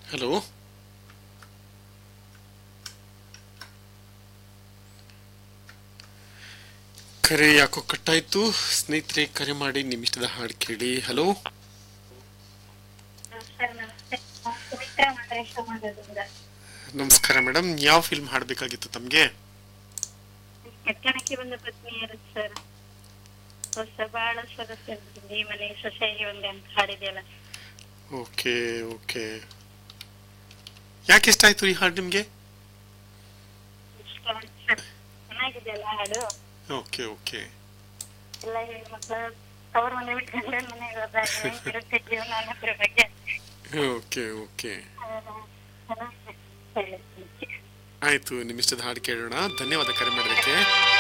Hello ಕರೆ ಯಾಕೋ ಕಟ್ಟಾಯ್ತು ಸ್ನೇಹಿತರೆ ಕರೆ ಮಾಡಿ ನಿಮಿಷದ ಹಾಡು ಕೇಳಿ ಹಲೋ ಸರ್ ನಮಸ್ತೆ ನಾನು ಸುಮಿತ್ರಾ ಮಾತ್ರ ಶಿವಮೊಗ್ಗದಿಂದ ನಮಸ್ಕಾರ ಮೇಡಮ್ ಯಾವ ಫಿಲ್ಮ್ ಹಾಡಬೇಕಾಗಿತ್ತು ತಮಗೆ ಕೆಟ್ಟಣಕ್ಕೆ ಬಂದ ಪತ್ನಿಯರು ಸರ್ ಹೊಸ ಬಾಳ ಸೊಗಸು ಈ ಮನೆ ಸೊಸೆಗೆ ಒಂದೇ ಅಂತ ಹಾಡಿದೆಯಲ್ಲ ಓಕೆ ಓಕೆ ಯಾಕೆ ಇಷ್ಟ ಆಯ್ತು ಈ ಹಾಡು ನಿಮಗೆ ಇಷ್ಟ ಆಯ್ತು ಸರ್ ಚೆನ್ನಾಗಿದೆಯಲ್ಲ ಹಾಡು ಓಕೆ ಓಕೆ ಎಲ್ಲ ಹೆಣ್ಮಕ್ಳು ಅವ್ರ ಮನೆ ಬಿಟ್ಟು ಗಂಡನ ಮನೆಗೆ ಹೋದಾಗ ಹೆಂಗಿರುತ್ತೆ ಜೀವನ ಅನ್ನೋದ್ರ ಬಗ್ಗೆ ಓಕೆ ಓಕೆ ಆ, ಚೆನ್ನಾಗಿ ಹೇಳಿದ್ವಿ. ಆಯ್ತು ನಿಮಿಷದ ಹಾಡು ಕೇಳೋಣ ಧನ್ಯವಾದ ಕರೆ ಮಾಡೋದಕ್ಕೆ